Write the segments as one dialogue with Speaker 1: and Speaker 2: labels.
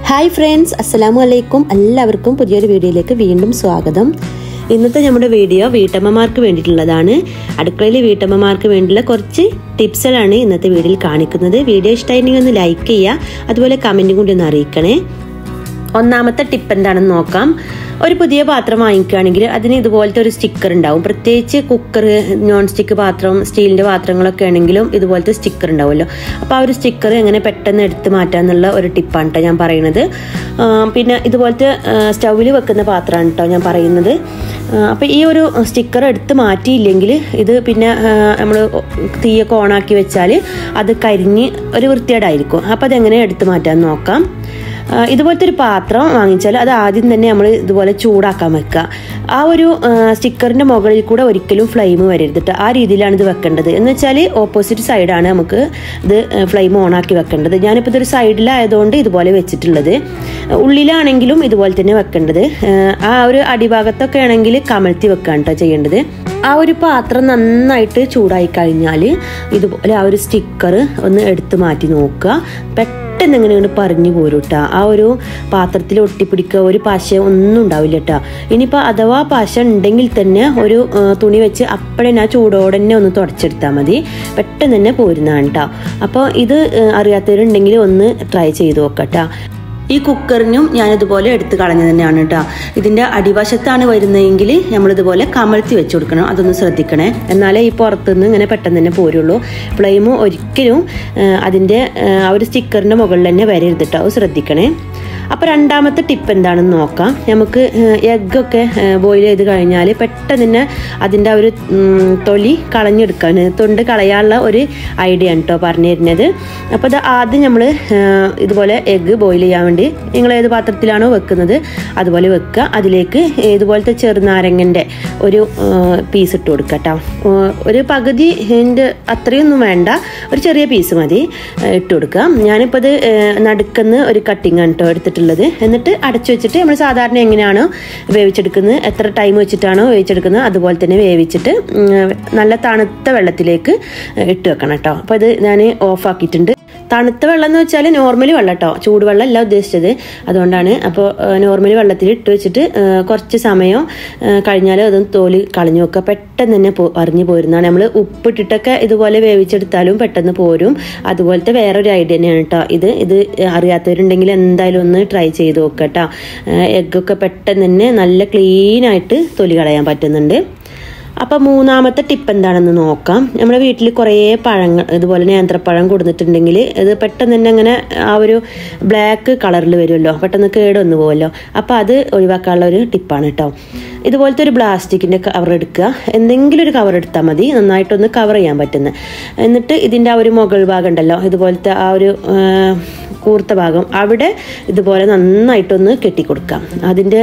Speaker 1: Hi friends അസ്സലാമു അലൈക്കും എല്ലാവർക്കും പുതിയൊരു വീഡിയോയിലേക്ക് വീണ്ടും സ്വാഗതം ഇന്നത്തെ നമ്മുടെ വീഡിയോ വീട്ടമ്മമാർക്ക് വേണ്ടിയിട്ടുള്ളതാണ് അടുക്കളയിൽ വീട്ടമ്മമാർക്ക് വേണ്ടിയുള്ള കുറച്ച് ടിപ്സുകളാണ് ഇന്നത്തെ വീഡിയോയിൽ കാണിക്കുന്നത് വീഡിയോ ഇഷ്ടമായിട്ടുണ്ടെങ്കിൽ ഒന്ന് ലൈക്ക് ചെയ്യുക അതുപോലെ കമൻറ്റും കൂടി ഒന്ന് അറിയിക്കണേ ഒന്നാമത്തെ ടിപ്പ് എന്താണെന്ന് നോക്കാം ഒരു പുതിയ പാത്രം വാങ്ങിക്കുകയാണെങ്കിൽ അതിന് ഇതുപോലത്തെ ഒരു സ്റ്റിക്കർ ഉണ്ടാവും പ്രത്യേകിച്ച് കുക്കർ നോൺ സ്റ്റിക്ക് പാത്രം സ്റ്റീലിൻ്റെ പാത്രങ്ങളൊക്കെ ആണെങ്കിലും ഇതുപോലത്തെ സ്റ്റിക്കർ ഉണ്ടാവുമല്ലോ അപ്പോൾ ആ ഒരു സ്റ്റിക്കർ എങ്ങനെ പെട്ടെന്ന് എടുത്ത് മാറ്റാന്നുള്ള ഒരു ടിപ്പാണ് കേട്ടോ ഞാൻ പറയുന്നത് ആ, പിന്നെ ഇതുപോലത്തെ സ്റ്റൗവിൽ വെക്കുന്ന പാത്രമാണ് കേട്ടോ ഞാൻ പറയുന്നത് അപ്പോൾ ഈ ഒരു സ്റ്റിക്കർ എടുത്ത് മാറ്റിയില്ലെങ്കിൽ ഇത് പിന്നെ നമ്മൾ തീയൊക്കെ ഓണാക്കി വെച്ചാൽ അത് കരിഞ്ഞ് ഒരു വൃത്തികേടായിരിക്കും അപ്പോൾ അതെങ്ങനെ എടുത്ത് മാറ്റാൻ നോക്കാം ആ, ഇതുപോലത്തെ ഒരു പാത്രം വാങ്ങിച്ചാൽ അത് ആദ്യം തന്നെ നമ്മൾ ഇതുപോലെ ചൂടാക്കാൻ വെക്കുക ആ ഒരു സ്റ്റിക്കറിൻ്റെ മുകളിൽ കൂടെ ഒരിക്കലും ഫ്ലെയിം വരരുത് ട്ടോ. ആ രീതിയിലാണ് ഇത് വെക്കേണ്ടത് എന്ന് വെച്ചാൽ ഓപ്പോസിറ്റ് സൈഡാണ് നമുക്ക് ഇത് ഫ്ലെയിം ഓണാക്കി വെക്കേണ്ടത് ഞാനിപ്പോൾ ഇതൊരു സൈഡിലായതുകൊണ്ട് ഇതുപോലെ വെച്ചിട്ടുള്ളത് ഉള്ളിലാണെങ്കിലും ഇതുപോലെ തന്നെ വെക്കേണ്ടത് ആ, ആ ഒരു അടിഭാഗത്തൊക്കെ ആണെങ്കിൽ കമഴ്ത്തി വെക്കുകയാണ് കേട്ടോ ചെയ്യേണ്ടത് ആ ഒരു പാത്രം നന്നായിട്ട് ചൂടായി കഴിഞ്ഞാൽ ഇതുപോലെ ആ ഒരു സ്റ്റിക്കർ ഒന്ന് എടുത്ത് മാറ്റി നോക്കുക പെട്ടെന്ന് ഇങ്ങനെ ഇങ്ങോട്ട് പറഞ്ഞു പോരും കേട്ടോ ആ ഒരു പാത്രത്തിൽ ഒട്ടിപ്പിടിക്കുക ഒരു പശ ഒന്നും ഉണ്ടാവില്ല കേട്ടോ ഇനിയിപ്പോൾ അഥവാ പശ ഉണ്ടെങ്കിൽ തന്നെ ഒരു ആ, തുണി വെച്ച് അപ്പോഴേ ആ ചൂടോടെ തന്നെ ഒന്ന് തുടച്ചെടുത്താൽ മതി പെട്ടെന്ന് തന്നെ പോരുന്നതാണ് കേട്ടോ അപ്പോൾ ഇത് ആ, അറിയാത്തവരുണ്ടെങ്കിൽ ഒന്ന് ട്രൈ ചെയ്ത് നോക്കട്ടോ ഈ കുക്കറിനും ഞാനിതുപോലെ എടുത്ത് കളഞ്ഞു തന്നെയാണ് കേട്ടോ ഇതിൻ്റെ അടിവശത്താണ് വരുന്നതെങ്കിൽ നമ്മളിതുപോലെ കമഴ്ത്തി വെച്ച് കൊടുക്കണം അതൊന്ന് ശ്രദ്ധിക്കണേ എന്നാലേ ഈ പുറത്തുനിന്ന് ഇങ്ങനെ പെട്ടെന്ന് തന്നെ പോരുള്ളൂ ഫ്ലെയിം ഒരിക്കലും ആ, അതിൻ്റെ ആ, ആ ഒരു സ്റ്റിക്കറിൻ്റെ മുകളിൽ തന്നെ വരരുത് കേട്ടോ അത് ശ്രദ്ധിക്കണേ അപ്പോൾ രണ്ടാമത്തെ ടിപ്പ് എന്താണെന്ന് നോക്കാം നമുക്ക് എഗ്ഗൊക്കെ ബോയിൽ ചെയ്ത് കഴിഞ്ഞാൽ പെട്ടെന്ന് തന്നെ അതിൻ്റെ ആ ഒരു ഉം, തൊലി കളഞ്ഞെടുക്കാൻ തൊണ്ട് കളയാനുള്ള ഒരു ഐഡിയ ആണ് കേട്ടോ പറഞ്ഞു തരുന്നത് അപ്പോൾ ഇത് ആദ്യം നമ്മൾ ഇതുപോലെ എഗ്ഗ് ബോയിൽ ചെയ്യാൻ വേണ്ടി നിങ്ങൾ ഏത് പാത്രത്തിലാണോ വെക്കുന്നത് അതുപോലെ വെക്കുക അതിലേക്ക് ഇതുപോലത്തെ ചെറുനാരങ്ങൻ്റെ ഒരു പീസ് ഇട്ട് കൊടുക്കുക കേട്ടോ ഒരു പകുതി ഇതിൻ്റെ അത്രയൊന്നും വേണ്ട ഒരു ചെറിയ പീസ് മതി ഏഹ് ഇട്ട് കൊടുക്കുക ഞാനിപ്പോൾ ഇത് നടുക്കുന്ന ഒരു കട്ടിങ് ആണ് കേട്ടോ എടുത്തിട്ടുള്ളത് എന്നിട്ട് അടച്ചു വെച്ചിട്ട് നമ്മൾ സാധാരണ എങ്ങനെയാണോ വേവിച്ചെടുക്കുന്നത് എത്ര ടൈം വെച്ചിട്ടാണോ വേവിച്ചെടുക്കുന്നത് അതുപോലെ തന്നെ വേവിച്ചിട്ട് ഉം, നല്ല തണുത്ത വെള്ളത്തിലേക്ക് ഇട്ട് വെക്കണം കേട്ടോ അപ്പോൾ ഇത് ഞാൻ ഓഫ് ആക്കിയിട്ടുണ്ട് തണുത്ത വെള്ളം എന്ന് വെച്ചാൽ നോർമലി വെള്ളം കേട്ടോ ചൂടുവെള്ളം അല്ല ഉദ്ദേശിച്ചത് അതുകൊണ്ടാണ് അപ്പോൾ നോർമലി വെള്ളത്തിൽ ഇട്ട് വെച്ചിട്ട് ആ, കുറച്ച് സമയം കഴിഞ്ഞാൽ അത് തോല് കളഞ്ഞു വെക്കുക പെട്ടെന്ന് തന്നെ പോ അറിഞ്ഞു പോരുന്നതാണ് നമ്മൾ ഉപ്പിട്ടിട്ടൊക്കെ ഇതുപോലെ വേവിച്ചെടുത്താലും പെട്ടെന്ന് പോരും അതുപോലത്തെ വേറൊരു ഐഡിയ തന്നെയാണ് കേട്ടോ ഇത് ഇത് അറിയാത്തവരുണ്ടെങ്കിൽ എന്തായാലും ഒന്ന് ട്രൈ ചെയ്ത് നോക്കുക കേട്ടോ എഗ്ഗൊക്കെ പെട്ടെന്ന് തന്നെ നല്ല ക്ലീനായിട്ട് തൊലി കളയാൻ പറ്റുന്നുണ്ട് അപ്പോൾ മൂന്നാമത്തെ ടിപ്പ് എന്താണെന്ന് നോക്കാം നമ്മുടെ വീട്ടിൽ കുറേ പഴങ്ങൾ ഇതുപോലെ നേന്ത്രപ്പഴം കൊടുത്തിട്ടുണ്ടെങ്കിൽ ഇത് പെട്ടെന്ന് തന്നെ അങ്ങനെ ആ ഒരു ബ്ലാക്ക് കളറിൽ വരുമല്ലോ പെട്ടെന്ന് കേടൊന്നു പോകുമല്ലോ അപ്പോൾ അത് ഒഴിവാക്കാനുള്ള ഒരു ടിപ്പാണ് കേട്ടോ ഇതുപോലത്തെ ഒരു പ്ലാസ്റ്റിക്കിൻ്റെ കവർ എടുക്കുക എന്തെങ്കിലും ഒരു കവർ എടുത്താൽ മതി നന്നായിട്ടൊന്ന് കവർ ചെയ്യാൻ പറ്റുന്നത് എന്നിട്ട് ഇതിൻ്റെ ആ ഒരു മുകൾ ഭാഗം ഉണ്ടല്ലോ ഇതുപോലത്തെ ആ ഒരു ആ, കൂർത്ത ഭാഗം അവിടെ ഇതുപോലെ നന്നായിട്ടൊന്ന് കെട്ടിക്കൊടുക്കാം അതിൻ്റെ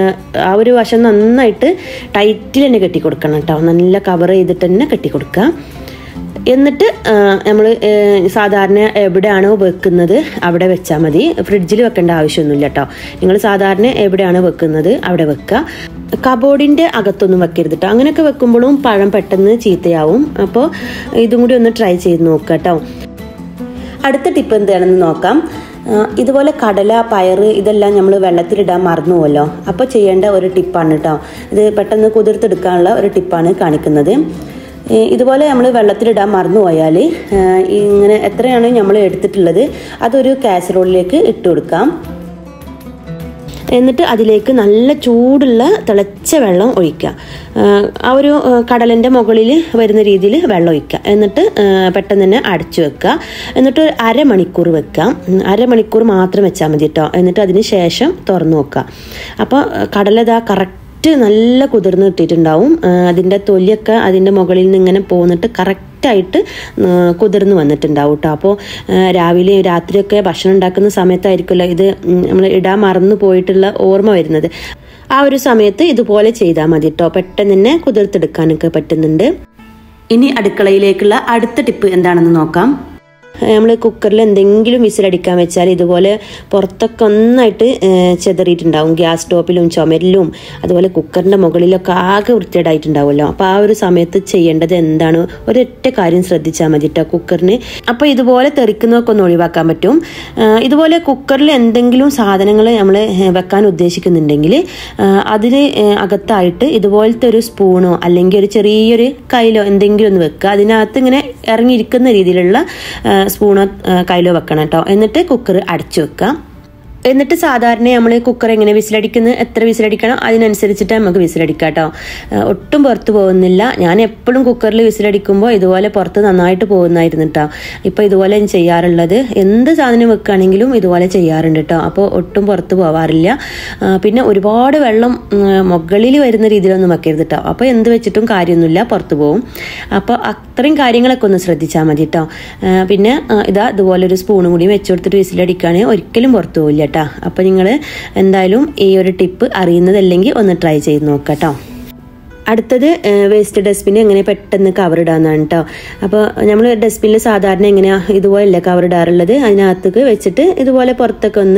Speaker 1: ആ ഒരു വശം നന്നായിട്ട് ടൈറ്റിൽ തന്നെ കെട്ടിക്കൊടുക്കണം കേട്ടോ നല്ല കവർ ചെയ്തിട്ട് തന്നെ കെട്ടിക്കൊടുക്കുക എന്നിട്ട് നമ്മൾ സാധാരണ എവിടെയാണോ വെക്കുന്നത് അവിടെ വെച്ചാൽ മതി ഫ്രിഡ്ജിൽ വെക്കേണ്ട ആവശ്യമൊന്നുമില്ല കേട്ടോ നിങ്ങൾ സാധാരണ എവിടെയാണോ വെക്കുന്നത് അവിടെ വെക്കുക കബോർഡിൻ്റെ അകത്തൊന്നും വെക്കരുത് കേട്ടോ അങ്ങനെയൊക്കെ വെക്കുമ്പോഴും പഴം പെട്ടെന്ന് ചീത്തയാവും അപ്പോൾ ഇതും കൂടി ഒന്ന് ട്രൈ ചെയ്ത് നോക്കുക കേട്ടോ അടുത്ത ടിപ്പ് എന്താണെന്ന് നോക്കാം ആ, ഇതുപോലെ കടല പയറ് ഇതെല്ലാം നമ്മൾ വെള്ളത്തിലിടാൻ മറന്നു പോലോ അപ്പോൾ ചെയ്യേണ്ട ഒരു ടിപ്പാണ് കേട്ടോ ഇത് പെട്ടെന്ന് കുതിർത്തെടുക്കാനുള്ള ഒരു ടിപ്പാണ് കാണിക്കുന്നത് ഏ, ഇതുപോലെ നമ്മൾ വെള്ളത്തിലിടാൻ മറന്നു പോയാൽ ആ, ഇങ്ങനെ എത്രയാണ് നമ്മൾ എടുത്തിട്ടുള്ളത് അതൊരു കാസറോളിലേക്ക് ഇട്ട് കൊടുക്കാം എന്നിട്ട് അതിലേക്ക് നല്ല ചൂടുള്ള തിളച്ച വെള്ളം ഒഴിക്കുക ആഹ് ആ ഒരു കടലിൻ്റെ മുകളിൽ വരുന്ന രീതിയിൽ വെള്ളം ഒഴിക്കുക എന്നിട്ട് ആഹ് പെട്ടെന്ന് തന്നെ അടച്ചു വെക്കുക എന്നിട്ട് ഒരു അരമണിക്കൂർ വെക്കുക ഉം, അരമണിക്കൂർ മാത്രം വെച്ചാൽ മതി കേട്ടോ എന്നിട്ട് അതിന് ശേഷം തുറന്നു നോക്കുക അപ്പോൾ കടലതാ കറക്റ്റ് നല്ല കുതിർന്ന് കിട്ടിയിട്ടുണ്ടാവും ആഹ് അതിൻ്റെ തൊലിയൊക്കെ അതിൻ്റെ മുകളിൽ നിന്ന് ഇങ്ങനെ പോന്നിട്ട് കറക്റ്റായിട്ട് കുതിർന്ന് വന്നിട്ടുണ്ടാവും കേട്ടോ അപ്പോൾ രാവിലെ രാത്രിയൊക്കെ ഭക്ഷണം ഉണ്ടാക്കുന്ന സമയത്തായിരിക്കുമല്ലോ ഇത് നമ്മൾ ഇടാൻ മറന്നു പോയിട്ടുള്ള ഓർമ്മ വരുന്നത് ആ ഒരു സമയത്ത് ഇതുപോലെ ചെയ്താൽ മതി കേട്ടോ പെട്ടെന്ന് തന്നെ കുതിർത്തെടുക്കാനൊക്കെ പറ്റുന്നുണ്ട് ഇനി അടുക്കളയിലേക്കുള്ള അടുത്ത ടിപ്പ് എന്താണെന്ന് നോക്കാം നമ്മൾ കുക്കറിൽ എന്തെങ്കിലും വിസിലടിക്കാൻ വെച്ചാൽ ഇതുപോലെ പുറത്തൊക്കെ ഒന്നായിട്ട് ചെതറിയിട്ടുണ്ടാവും ഗ്യാസ് സ്റ്റോപ്പിലും ചുമരിലും അതുപോലെ കുക്കറിൻ്റെ മുകളിലൊക്കെ ആകെ വൃത്തിയേടായിട്ടുണ്ടാവുമല്ലോ അപ്പോൾ ആ ഒരു സമയത്ത് ചെയ്യേണ്ടത് എന്താണ് ഒരൊറ്റ കാര്യം ശ്രദ്ധിച്ചാൽ മതി കേട്ടോ കുക്കറിന് അപ്പോൾ ഇതുപോലെ തെറിക്കുന്നതൊക്കെ ഒന്ന് ഒഴിവാക്കാൻ പറ്റും ഇതുപോലെ കുക്കറിൽ എന്തെങ്കിലും സാധനങ്ങൾ നമ്മൾ വെക്കാൻ ഉദ്ദേശിക്കുന്നുണ്ടെങ്കിൽ അതിന് അകത്തായിട്ട് ഇതുപോലത്തെ ഒരു സ്പൂണോ അല്ലെങ്കിൽ ഒരു ചെറിയൊരു കയ്യിലോ എന്തെങ്കിലും ഒന്ന് വെക്കുക അതിനകത്ത് ഇങ്ങനെ ഇറങ്ങിയിരിക്കുന്ന രീതിയിലുള്ള സ്പൂണോ കയ്യിലോ വെക്കണം കേട്ടോ എന്നിട്ട് കുക്കർ അടച്ചു വെക്കുക എന്നിട്ട് സാധാരണ നമ്മൾ കുക്കർ എങ്ങനെ വിസിലടിക്കുന്നത് എത്ര വിസിലടിക്കണം അതിനനുസരിച്ചിട്ട് നമുക്ക് വിസിലടിക്കാം കേട്ടോ ഒട്ടും പുറത്ത് പോകുന്നില്ല ഞാൻ എപ്പോഴും കുക്കറിൽ വിസിലടിക്കുമ്പോൾ ഇതുപോലെ പുറത്ത് നന്നായിട്ട് പോകുന്നതായിരുന്നു കേട്ടോ ഇപ്പോൾ ഇതുപോലെ ഞാൻ ചെയ്യാറുള്ളത് എന്ത് സാധനം വെക്കുകയാണെങ്കിലും ഇതുപോലെ ചെയ്യാറുണ്ട് കേട്ടോ അപ്പോൾ ഒട്ടും പുറത്ത് പോവാറില്ല പിന്നെ ഒരുപാട് വെള്ളം മുകളിൽ വരുന്ന രീതിയിലൊന്നും വെക്കരുത് കേട്ടോ അപ്പോൾ എന്ത് വെച്ചിട്ടും കാര്യമൊന്നുമില്ല പുറത്ത് പോകും അപ്പോൾ അത്രയും കാര്യങ്ങളൊക്കെ ഒന്ന് ശ്രദ്ധിച്ചാൽ മതി കേട്ടോ പിന്നെ ഇതാ ഇതുപോലെ ഒരു സ്പൂണും കൂടി വെച്ച് കൊടുത്തിട്ട് വിസിലടിക്കുകയാണെങ്കിൽ ഒരിക്കലും പുറത്ത് പോവില്ല കേട്ടോ അപ്പോൾ നിങ്ങൾ എന്തായാലും ഈ ഒരു ടിപ്പ് അറിയുന്നതല്ലെങ്കിൽ ഒന്ന് ട്രൈ ചെയ്ത് നോക്കാം കേട്ടോ അടുത്തത് വേസ്റ്റ് ഡസ്റ്റ്ബിൻ എങ്ങനെ പെട്ടെന്ന് കവർ ഇടാന്നാണ് കേട്ടോ അപ്പോൾ നമ്മൾ ഡസ്റ്റ്ബിനിൽ സാധാരണ എങ്ങനെയാ ഇതുപോലെയല്ല കവർ ഇടാറുള്ളത് അതിനകത്തേക്ക് വെച്ചിട്ട് ഇതുപോലെ പുറത്തൊക്കെ ഒന്ന്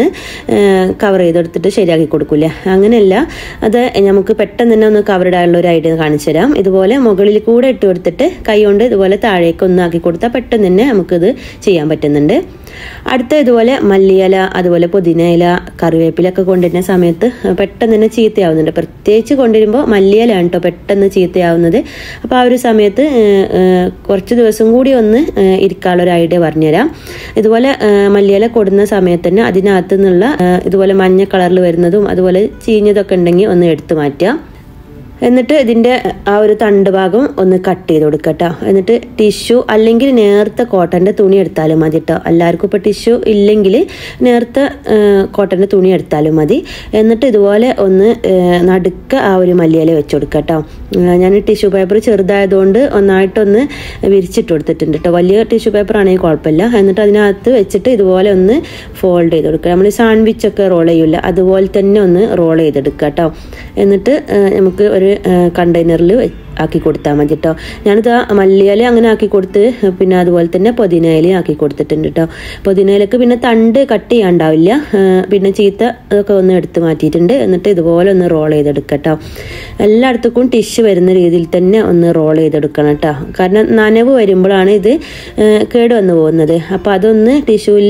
Speaker 1: കവർ ചെയ്തെടുത്തിട്ട് ശരിയാക്കി കൊടുക്കില്ല അങ്ങനെയല്ല അത് നമുക്ക് പെട്ടെന്ന് തന്നെ ഒന്ന് കവർ ഇടാനുള്ള ഒരു ഐഡിയ കാണിച്ചു തരാം ഇതുപോലെ മുകളിൽ കൂടെ ഇട്ട് കൊടുത്തിട്ട് കൈ കൊണ്ട് ഇതുപോലെ താഴേക്ക് ഒന്ന് ആക്കി കൊടുത്താൽ പെട്ടെന്ന് തന്നെ നമുക്കിത് ചെയ്യാൻ പറ്റുന്നുണ്ട് അടുത്ത ഇതുപോലെ മല്ലിയില അതുപോലെ പുതിന ഇല കറിവേപ്പിലൊക്കെ കൊണ്ടുവരുന്ന സമയത്ത് പെട്ടെന്ന് തന്നെ ചീത്തയാവുന്നുണ്ട് പ്രത്യേകിച്ച് കൊണ്ടുവരുമ്പോൾ മല്ലിയിലാണ് കേട്ടോ പെട്ടെന്ന് ചീത്തയാവുന്നത് അപ്പോൾ ആ ഒരു സമയത്ത് കുറച്ച് ദിവസം കൂടി ഒന്ന് ഇരിക്കാനുള്ള ഒരു ഐഡിയ പറഞ്ഞുതരാം ഇതുപോലെ മല്ലിയില കൊടുന്ന സമയത്ത് തന്നെ അതിനകത്തു നിന്നുള്ള ഇതുപോലെ മഞ്ഞ കളറിൽ വരുന്നതും അതുപോലെ ചീഞ്ഞതൊക്കെ ഉണ്ടെങ്കിൽ ഒന്ന് എടുത്തു മാറ്റുക എന്നിട്ട് ഇതിൻ്റെ ആ ഒരു തണ്ട് ഭാഗം ഒന്ന് കട്ട് ചെയ്ത് കൊടുക്കുക കേട്ടോ എന്നിട്ട് ടിഷ്യൂ അല്ലെങ്കിൽ നേർത്ത കോട്ടൻ്റെ തുണി എടുത്താലും മതി കേട്ടോ എല്ലാവർക്കും ഇപ്പോൾ ടിഷ്യൂ ഇല്ലെങ്കിൽ നേർത്ത കോട്ടൻ്റെ തുണി എടുത്താലും മതി എന്നിട്ട് ഇതുപോലെ ഒന്ന് നടുക്ക ആ ഒരു മല്ലിയില വെച്ച് കൊടുക്കുക കേട്ടോ ഞാൻ ടിഷ്യൂ പേപ്പർ ചെറുതായതുകൊണ്ട് ഒന്നായിട്ടൊന്ന് വിരിച്ചിട്ട് കൊടുത്തിട്ടുണ്ട് കേട്ടോ വലിയ ടിഷ്യൂ പേപ്പർ ആണെങ്കിൽ കുഴപ്പമില്ല എന്നിട്ട് അതിനകത്ത് വെച്ചിട്ട് ഇതുപോലെ ഒന്ന് ഫോൾഡ് ചെയ്ത് കൊടുക്കുക നമ്മൾ സാൻഡ്വിച്ച് ഒക്കെ റോൾ ചെയ്യില്ല അതുപോലെ തന്നെ ഒന്ന് റോൾ ചെയ്തെടുക്കുക കേട്ടോ എന്നിട്ട് നമുക്ക് ഒരു കണ്ടെയ്നറിൽ ആക്കി കൊടുത്താൽ മതി കേട്ടോ ഞാനിത് മല്ലിയില അങ്ങനെ ആക്കി കൊടുത്ത് പിന്നെ അതുപോലെ തന്നെ പുതിനയില ആക്കി കൊടുത്തിട്ടുണ്ട് കേട്ടോ പുതിനയിലക്ക് പിന്നെ തണ്ട് കട്ട് ചെയ്യാണ്ടാവില്ല പിന്നെ ചീത്ത അതൊക്കെ ഒന്ന് എടുത്ത് മാറ്റിയിട്ടുണ്ട് എന്നിട്ട് ഇതുപോലെ ഒന്ന് റോൾ ചെയ്തെടുക്കട്ടോ എല്ലായിടത്തേക്കും ടിഷ്യൂ വരുന്ന രീതിയിൽ തന്നെ ഒന്ന് റോൾ ചെയ്തെടുക്കണം കേട്ടോ കാരണം നനവ് വരുമ്പോഴാണ് ഇത് കേട് വന്നു പോകുന്നത് അപ്പോൾ അതൊന്ന് ടിഷ്യൂവിൽ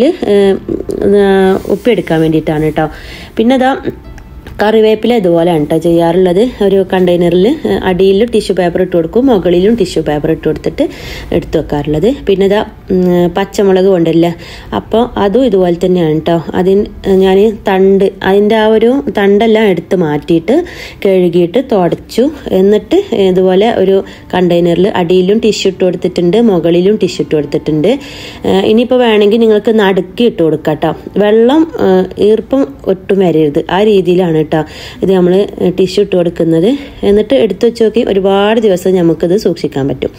Speaker 1: ഉപ്പെടുക്കാൻ വേണ്ടിയിട്ടാണ് കേട്ടോ പിന്നെ അതാ കറിവേപ്പില ഇതുപോലെയാണ് കേട്ടോ ചെയ്യാറുള്ളത് ഒരു കണ്ടെയ്നറിൽ അടിയിൽ ടിഷ്യൂ പേപ്പർ ഇട്ട് കൊടുക്കും മുകളിലും ടിഷ്യൂ പേപ്പർ ഇട്ട് കൊടുത്തിട്ട് എടുത്തു വെക്കാറുള്ളത് പിന്നെ ഇതാ പച്ചമുളക് കൊണ്ടല്ല അപ്പോൾ അതും ഇതുപോലെ തന്നെയാണ് കേട്ടോ അതിന് ഞാൻ തണ്ട് അതിൻ്റെ ആ ഒരു തണ്ടെല്ലാം എടുത്ത് മാറ്റിയിട്ട് കഴുകിയിട്ട് തുടച്ചു എന്നിട്ട് ഇതുപോലെ ഒരു കണ്ടെയ്നറിൽ അടിയിലും ടിഷ്യൂ ഇട്ട് കൊടുത്തിട്ടുണ്ട് മുകളിലും ടിഷ്യൂ ഇട്ട് കൊടുത്തിട്ടുണ്ട് ഇനിയിപ്പോൾ വേണമെങ്കിൽ നിങ്ങൾക്ക് നടുക്കി ഇട്ട് കൊടുക്കാം കേട്ടോ വെള്ളം ഈർപ്പം ഒട്ടും വരരുത് ആ രീതിയിലാണ് കേട്ടോ ഇത് നമ്മൾ ടിഷ്യൂ ഇട്ട് കൊടുക്കുന്നത് എന്നിട്ട് എടുത്തു വെച്ച് നോക്കി ഒരുപാട് ദിവസം നമുക്കിത് സൂക്ഷിക്കാൻ പറ്റും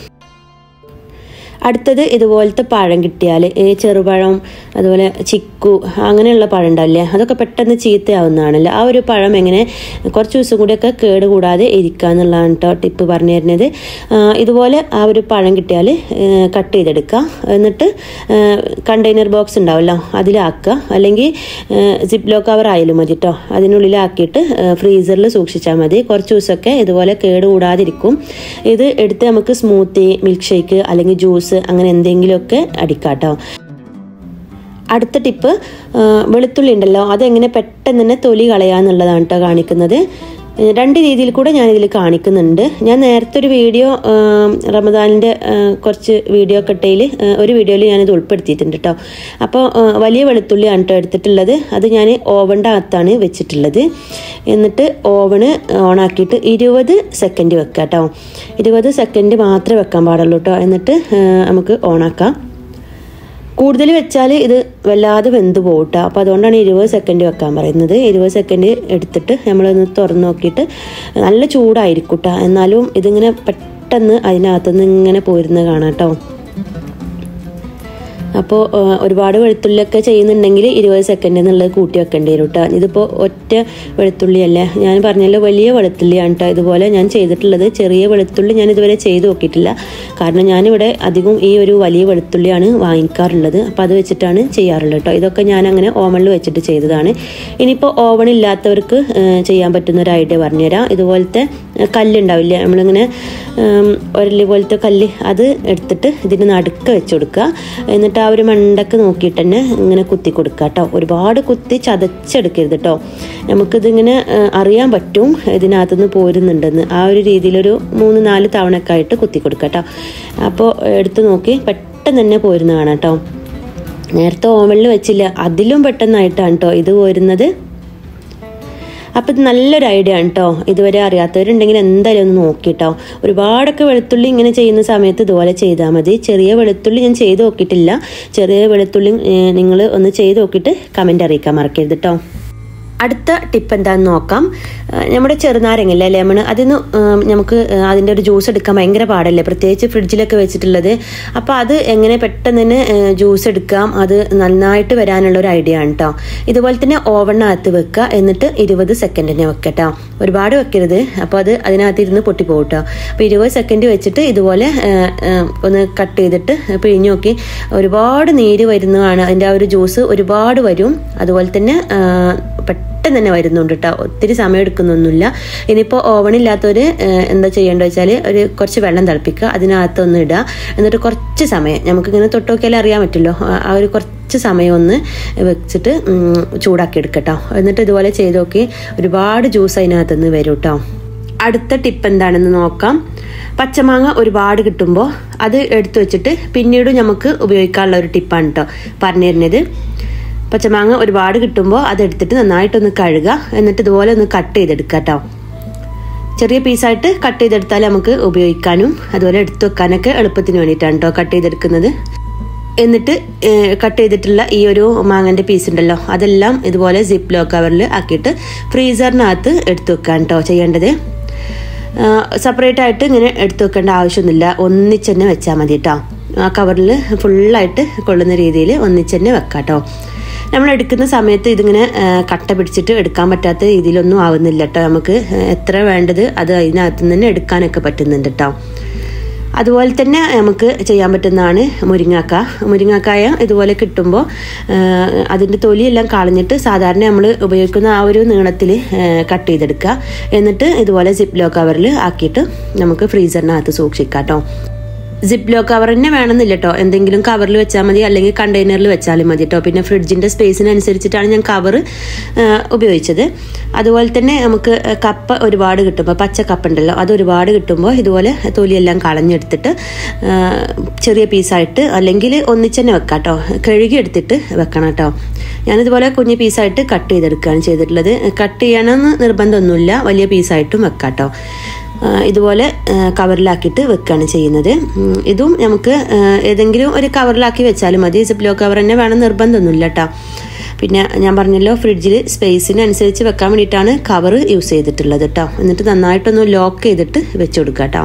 Speaker 1: അടുത്തത് ഇതുപോലത്തെ പഴം കിട്ടിയാൽ ഈ ചെറുപഴം അതുപോലെ ചിക്കു അങ്ങനെയുള്ള പഴം ഉണ്ടാവില്ലേ അതൊക്കെ പെട്ടെന്ന് ചീത്തയാവുന്നതാണല്ലോ ആ ഒരു പഴം എങ്ങനെ കുറച്ച് ദിവസം കൂടിയൊക്കെ കേട് കൂടാതെ ഇരിക്കുക എന്നുള്ളതാണ് കേട്ടോ ടിപ്പ് പറഞ്ഞു തരുന്നത് ഇതുപോലെ ആ ഒരു പഴം കിട്ടിയാൽ കട്ട് ചെയ്തെടുക്കുക എന്നിട്ട് കണ്ടെയ്നർ ബോക്സ് ഉണ്ടാവുമല്ലോ അതിലാക്കുക അല്ലെങ്കിൽ സിപ്പ് ലോ കവർ ആയാലും മതി കേട്ടോ അതിനുള്ളിലാക്കിയിട്ട് ഫ്രീസറിൽ സൂക്ഷിച്ചാൽ മതി കുറച്ച് ദിവസമൊക്കെ ഇതുപോലെ കേട് കൂടാതിരിക്കും ഇത് എടുത്ത് നമുക്ക് സ്മൂത്തി മിൽക്ക് ഷേക്ക് അല്ലെങ്കിൽ ജ്യൂസ് അങ്ങനെ എന്തെങ്കിലുമൊക്കെ അടിക്കാട്ടോ അടുത്ത ടിപ്പ് വെളുത്തുള്ളി ഉണ്ടല്ലോ അതെങ്ങനെ പെട്ടെന്ന് തന്നെ തൊലി കളയാന്നുള്ളതാണ് കേട്ടോ കാണിക്കുന്നത് രണ്ട് രീതിയിൽ കൂടെ ഞാനിതിൽ കാണിക്കുന്നുണ്ട് ഞാൻ നേരത്തെ ഒരു വീഡിയോ റമദാനിൻ്റെ കുറച്ച് വീഡിയോ കട്ടയിൽ ഒരു വീഡിയോയിൽ ഞാനിത് ഉൾപ്പെടുത്തിയിട്ടുണ്ട് കേട്ടോ അപ്പോൾ വലിയ വെളുത്തുള്ളിയാണ് കേട്ടോ എടുത്തിട്ടുള്ളത് അത് ഞാൻ ഓവൻ്റെ അകത്താണ് വെച്ചിട്ടുള്ളത് എന്നിട്ട് ഓവണ് ഓണാക്കിയിട്ട് ഇരുപത് സെക്കൻഡ് വെക്കാം കേട്ടോ ഇരുപത് സെക്കൻഡ് മാത്രമേ വെക്കാൻ പാടുള്ളൂ കേട്ടോ എന്നിട്ട് നമുക്ക് ഓണാക്കാം കൂടുതൽ വെച്ചാൽ ഇത് വല്ലാതെ വെന്ത് പോകട്ടോ അപ്പോൾ അതുകൊണ്ടാണ് ഇരുപത് സെക്കൻഡ് വെക്കാൻ പറയുന്നത് ഇരുപത് സെക്കൻഡ് എടുത്തിട്ട് നമ്മളൊന്ന് തുറന്ന് നോക്കിയിട്ട് നല്ല ചൂടായിരിക്കും കേട്ടോ എന്നാലും ഇതിങ്ങനെ പെട്ടെന്ന് അതിനകത്തുനിന്ന് ഇങ്ങനെ പോരുന്നത് കാണാം കേട്ടോ അപ്പോൾ ഒരുപാട് വെളുത്തുള്ളിയൊക്കെ ചെയ്യുന്നുണ്ടെങ്കിൽ ഇരുപത് സെക്കൻഡ് എന്നുള്ളത് കൂട്ടി വെക്കേണ്ടി വരും കേട്ടോ ഇതിപ്പോൾ ഒറ്റ വെളുത്തുള്ളിയല്ലേ ഞാൻ പറഞ്ഞല്ലോ വലിയ വെളുത്തുള്ളിയാണ് കേട്ടോ ഇതുപോലെ ഞാൻ ചെയ്തിട്ടുള്ളത് ചെറിയ വെളുത്തുള്ളി ഞാൻ ഇതുവരെ ചെയ്ത് നോക്കിയിട്ടില്ല കാരണം ഞാനിവിടെ അധികം ഈ ഒരു വലിയ വെളുത്തുള്ളിയാണ് വാങ്ങിക്കാറുള്ളത് അപ്പോൾ അത് വെച്ചിട്ടാണ് ചെയ്യാറുള്ളത് കേട്ടോ ഇതൊക്കെ ഞാൻ അങ്ങനെ ഓവണിൽ വെച്ചിട്ട് ചെയ്തതാണ് ഇനിയിപ്പോൾ ഓവൺ ഇല്ലാത്തവർക്ക് ഏഹ്, ചെയ്യാൻ പറ്റുന്ന ഒരു ഐഡിയ പറഞ്ഞുതരാം ഇതുപോലത്തെ ഏഹ്, കല്ലുണ്ടാവില്ല നമ്മളിങ്ങനെ ഉം, ഒരല് പോലത്തെ കല്ല് അത് എടുത്തിട്ട് ഇതിന് നടുക്ക് വെച്ച് കൊടുക്കുക എന്നിട്ട് ആ ഒരു മണ്ടക്ക് നോക്കിയിട്ട് തന്നെ ഇങ്ങനെ കുത്തി കൊടുക്കുക കേട്ടോ ഒരുപാട് കുത്തി ചതച്ചെടുക്കരുത് കേട്ടോ നമുക്കിതിങ്ങനെ ഏഹ്, അറിയാൻ പറ്റും ഇതിനകത്തുനിന്ന് പോരുന്നുണ്ടെന്ന് ആ ഒരു രീതിയിലൊരു മൂന്ന് നാല് തവണയൊക്കെ ആയിട്ട് കുത്തി കൊടുക്കുക കേട്ടോ അപ്പോൾ എടുത്ത് നോക്കി പെട്ടെന്ന് തന്നെ പോരുന്ന കാണാം കേട്ടോ നേരത്തെ ഓവനിൽ വെച്ചില്ല അതിലും പെട്ടെന്നായിട്ടാണ് കേട്ടോ ഇത് പോരുന്നത് അപ്പം ഇത് നല്ലൊരു ഐഡിയ ആണ് കേട്ടോ ഇതുവരെ അറിയാത്തവരുണ്ടെങ്കിൽ എന്തായാലും ഒന്ന് നോക്കിട്ടോ ഒരുപാടൊക്കെ വെളുത്തുള്ളി ഇങ്ങനെ ചെയ്യുന്ന സമയത്ത് ഇതുപോലെ ചെയ്താൽ മതി ചെറിയ വെളുത്തുള്ളി ഞാൻ ചെയ്ത് നോക്കിയിട്ടില്ല ചെറിയ വെളുത്തുള്ളി നിങ്ങൾ ഒന്ന് ചെയ്ത് നോക്കിയിട്ട് കമൻ്റ് അറിയിക്കാൻ മറക്കരുത് കേട്ടോ അടുത്ത ടിപ്പ് എന്താണെന്ന് നോക്കാം ആ, നമ്മുടെ ചെറുനാരങ്ങല്ലേ ലെമൺ അതിന് ഉം, നമുക്ക് ആ, അതിൻ്റെ ഒരു ജ്യൂസ് എടുക്കാൻ ഭയങ്കര പാടല്ലേ പ്രത്യേകിച്ച് ഫ്രിഡ്ജിലൊക്കെ വെച്ചിട്ടുള്ളത് അപ്പോൾ അത് എങ്ങനെ പെട്ടെന്ന് തന്നെ ജ്യൂസ് എടുക്കാം അത് നന്നായിട്ട് വരാനുള്ള ഒരു ഐഡിയ ആണ് കേട്ടോ ഇതുപോലെ തന്നെ ഓവണിനകത്ത് വെക്കുക എന്നിട്ട് ഇരുപത് സെക്കൻഡിനെ വെക്കുക കേട്ടോ ഒരുപാട് വെക്കരുത് അപ്പോൾ അത് അതിനകത്ത് ഇരുന്ന് പൊട്ടിപ്പോകും കേട്ടോ അപ്പോൾ ഇരുപത് സെക്കൻഡ് വെച്ചിട്ട് ഇതുപോലെ ആ, ആ, ഒന്ന് കട്ട് ചെയ്തിട്ട് പിഴിഞ്ഞു നോക്കി ഒരുപാട് നീര് വരുന്നതാണ് അതിൻ്റെ ആ ഒരു ജ്യൂസ് ഒരുപാട് വരും അതുപോലെ തന്നെ ആ, പെട്ടെന്ന് തന്നെ വരുന്നുണ്ട് കേട്ടോ ഒത്തിരി സമയം എടുക്കുന്നൊന്നുമില്ല ഇനിയിപ്പോൾ ഓവണില്ലാത്തവർ എന്താ ചെയ്യേണ്ടത് വെച്ചാൽ ഒരു കുറച്ച് വെള്ളം തിളപ്പിക്കുക അതിനകത്തൊന്ന് ഇടുക എന്നിട്ട് കുറച്ച് സമയം നമുക്കിങ്ങനെ തൊട്ട് നോക്കിയാലേ അറിയാൻ പറ്റുമല്ലോ ആ- ആ ഒരു കുറച്ച് സമയം ഒന്ന് വെച്ചിട്ട് ഉം, ചൂടാക്കി എടുക്കട്ടോ എന്നിട്ട് ഇതുപോലെ ചെയ്ത് നോക്കി ഒരുപാട് ജ്യൂസ് അതിനകത്തുനിന്ന് വരും കേട്ടോ അടുത്ത ടിപ്പ് എന്താണെന്ന് നോക്കാം പച്ചമാങ്ങ ഒരുപാട് കിട്ടുമ്പോൾ അത് എടുത്തു വെച്ചിട്ട് പിന്നീട് നമുക്ക് ഉപയോഗിക്കാനുള്ള ഒരു ടിപ്പാണ് കേട്ടോ പറഞ്ഞു തരുന്നത് പച്ചമാങ്ങ ഒരുപാട് കിട്ടുമ്പോൾ അതെടുത്തിട്ട് നന്നായിട്ടൊന്ന് കഴുകുക എന്നിട്ട് ഇതുപോലെ ഒന്ന് കട്ട് ചെയ്തെടുക്കുക കേട്ടോ ചെറിയ പീസായിട്ട് കട്ട് ചെയ്തെടുത്താൽ നമുക്ക് ഉപയോഗിക്കാനും അതുപോലെ എടുത്തു വെക്കാനൊക്കെ എളുപ്പത്തിന് വേണ്ടിയിട്ടാണ് കേട്ടോ കട്ട് ചെയ്തെടുക്കുന്നത് എന്നിട്ട് കട്ട് ചെയ്തിട്ടുള്ള ഈ ഒരു മാങ്ങൻ്റെ പീസ് ഉണ്ടല്ലോ അതെല്ലാം ഇതുപോലെ സിപ്പ് ലോ കവറിൽ ആക്കിയിട്ട് ഫ്രീസറിനകത്ത് എടുത്തു വെക്കാൻ കേട്ടോ ചെയ്യേണ്ടത് സെപ്പറേറ്റ് ആയിട്ട് ഇങ്ങനെ എടുത്തു വെക്കേണ്ട ആവശ്യമൊന്നുമില്ല ഒന്നിച്ച് തന്നെ വെച്ചാൽ മതി കേട്ടോ ആ കവറിൽ ഫുള്ളായിട്ട് കൊള്ളുന്ന രീതിയിൽ ഒന്നിച്ച് തന്നെ വെക്കാം കേട്ടോ നമ്മൾ എടുക്കുന്ന സമയത്ത് ഇതിങ്ങനെ ആ, കട്ട പിടിച്ചിട്ട് എടുക്കാൻ പറ്റാത്ത രീതിയിലൊന്നും ആവുന്നില്ല കേട്ടോ നമുക്ക് ആ, എത്ര വേണ്ടത് അത് അതിനകത്ത് നിന്ന് തന്നെ എടുക്കാനൊക്കെ പറ്റുന്നുണ്ട് കേട്ടോ അതുപോലെ തന്നെ നമുക്ക് ചെയ്യാൻ പറ്റുന്നതാണ് മുരിങ്ങാക്ക മുരിങ്ങാക്കായ ഇതുപോലെ കിട്ടുമ്പോൾ അതിൻ്റെ തൊലിയെല്ലാം കളഞ്ഞിട്ട് സാധാരണ നമ്മൾ ഉപയോഗിക്കുന്ന ആ ഒരു നീളത്തിൽ കട്ട് ചെയ്തെടുക്കുക എന്നിട്ട് ഇതുപോലെ സിപ്പ് ലോ കവറിൽ ആക്കിയിട്ട് നമുക്ക് ഫ്രീസറിനകത്ത് സൂക്ഷിക്കാം കേട്ടോ സിപ്പ് ലോ കവർ തന്നെ വേണമെന്നില്ല കേട്ടോ എന്തെങ്കിലും കവറിൽ വെച്ചാൽ മതി അല്ലെങ്കിൽ കണ്ടെയ്നറിൽ വെച്ചാലും മതി കേട്ടോ പിന്നെ ഫ്രിഡ്ജിൻ്റെ സ്പേസിനനുസരിച്ചിട്ടാണ് ഞാൻ കവർ ഉപയോഗിച്ചത് അതുപോലെ തന്നെ നമുക്ക് കപ്പ ഒരുപാട് കിട്ടുമ്പോൾ പച്ച കപ്പ ഉണ്ടല്ലോ അത് ഒരുപാട് കിട്ടുമ്പോൾ ഇതുപോലെ തൊലിയെല്ലാം കളഞ്ഞെടുത്തിട്ട് ആ, ചെറിയ പീസായിട്ട് അല്ലെങ്കിൽ ഒന്നിച്ച് തന്നെ വെക്കാം കേട്ടോ കഴുകി എടുത്തിട്ട് വെക്കണം കേട്ടോ ഞാനിതുപോലെ കുഞ്ഞു പീസായിട്ട് കട്ട് ചെയ്തെടുക്കുകയാണ് ചെയ്തിട്ടുള്ളത് കട്ട് ചെയ്യണമെന്ന് നിർബന്ധമൊന്നുമില്ല വലിയ പീസായിട്ടും വെക്കാം കേട്ടോ ആ, ഇതുപോലെ ആ, കവറിലാക്കിയിട്ട് വെക്കുകയാണ് ചെയ്യുന്നത് ഉം, ഇതും നമുക്ക് ആ, ഏതെങ്കിലും ഒരു കവറിലാക്കി വെച്ചാലും മതി സിപ്ലോ കവർ തന്നെ വേണം നിർബന്ധമൊന്നുമില്ല കേട്ടോ പിന്നെ ഞാൻ പറഞ്ഞല്ലോ ഫ്രിഡ്ജിൽ സ്പേസിനനുസരിച്ച് വെക്കാൻ വേണ്ടിയിട്ടാണ് കവർ യൂസ് ചെയ്തിട്ടുള്ളത് കേട്ടോ എന്നിട്ട് നന്നായിട്ടൊന്ന് ലോക്ക് ചെയ്തിട്ട് വെച്ച് കൊടുക്കുക കേട്ടോ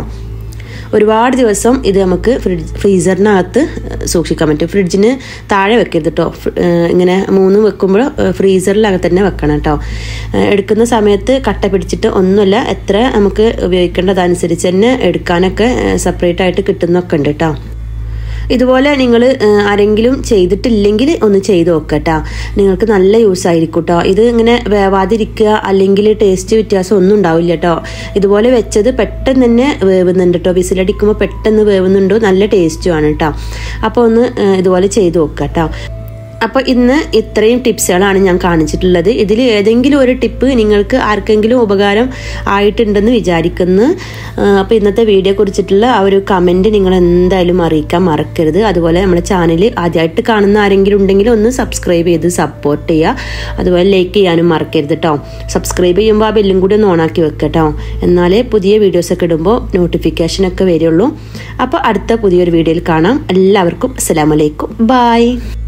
Speaker 1: ഒരുപാട് ദിവസം ഇത് നമുക്ക് ഫ്രിഡ്ജ് ഫ്രീസറിനകത്ത് സൂക്ഷിക്കാൻ പറ്റും ഫ്രിഡ്ജിന് താഴെ വെക്കരുത് കേട്ടോ ഇങ്ങനെ മൂന്ന് വെക്കുമ്പോൾ ഫ്രീസറിലകത്ത് തന്നെ വെക്കണം കേട്ടോ എടുക്കുന്ന സമയത്ത് കട്ട പിടിച്ചിട്ട് ഒന്നുമില്ല എത്ര നമുക്ക് ഉപയോഗിക്കേണ്ടതനുസരിച്ച് തന്നെ എടുക്കാനൊക്കെ സെപ്പറേറ്റ് ആയിട്ട് കിട്ടുന്നൊക്കെ ഉണ്ട് കേട്ടോ ഇതുപോലെ നിങ്ങൾ ആരെങ്കിലും ചെയ്തിട്ടില്ലെങ്കിൽ ഒന്ന് ചെയ്ത് നോക്കട്ടാ നിങ്ങൾക്ക് നല്ല യൂസ് ആയിരിക്കും കേട്ടോ ഇത് ഇങ്ങനെ വേവാതിരിക്കുക അല്ലെങ്കിൽ ടേസ്റ്റ് വ്യത്യാസം ഒന്നും ഉണ്ടാവില്ല കേട്ടോ ഇതുപോലെ വെച്ചത് പെട്ടെന്ന് തന്നെ വേവുന്നുണ്ട് കേട്ടോ വിസിലടിക്കുമ്പോൾ പെട്ടെന്ന് വേവുന്നുണ്ടോ നല്ല ടേസ്റ്റുമാണ് കേട്ടോ അപ്പോൾ ഒന്ന് ഏഹ്, ഇതുപോലെ ചെയ്ത് നോക്കുക കേട്ടോ അപ്പോൾ ഇന്ന് ഇത്രയും ടിപ്സുകളാണ് ഞാൻ കാണിച്ചിട്ടുള്ളത് ഇതിൽ ഏതെങ്കിലും ഒരു ടിപ്പ് നിങ്ങൾക്ക് ആർക്കെങ്കിലും ഉപകാരം ആയിട്ടുണ്ടെന്ന് വിചാരിക്കുന്നു അപ്പോൾ ഇന്നത്തെ വീഡിയോ കുറിച്ചിട്ടുള്ള ആ ഒരു കമൻറ്റ് നിങ്ങൾ എന്തായാലും അറിയിക്കാൻ മറക്കരുത് അതുപോലെ നമ്മുടെ ചാനൽ ആദ്യമായിട്ട് കാണുന്ന ആരെങ്കിലും ഉണ്ടെങ്കിൽ ഒന്ന് സബ്സ്ക്രൈബ് ചെയ്ത് സപ്പോർട്ട് ചെയ്യുക അതുപോലെ ലൈക്ക് ചെയ്യാനും മറക്കരുത് കേട്ടോ സബ്സ്ക്രൈബ് ചെയ്യുമ്പോൾ ആ ബെല്ലും കൂടി ഒന്ന് ഓണാക്കി വെക്കുക കേട്ടോ എന്നാലേ പുതിയ വീഡിയോസൊക്കെ ഇടുമ്പോൾ നോട്ടിഫിക്കേഷനൊക്കെ വരുള്ളൂ അപ്പോൾ അടുത്ത പുതിയൊരു വീഡിയോയിൽ കാണാം എല്ലാവർക്കും അസ്സലാമലൈക്കും ബായ്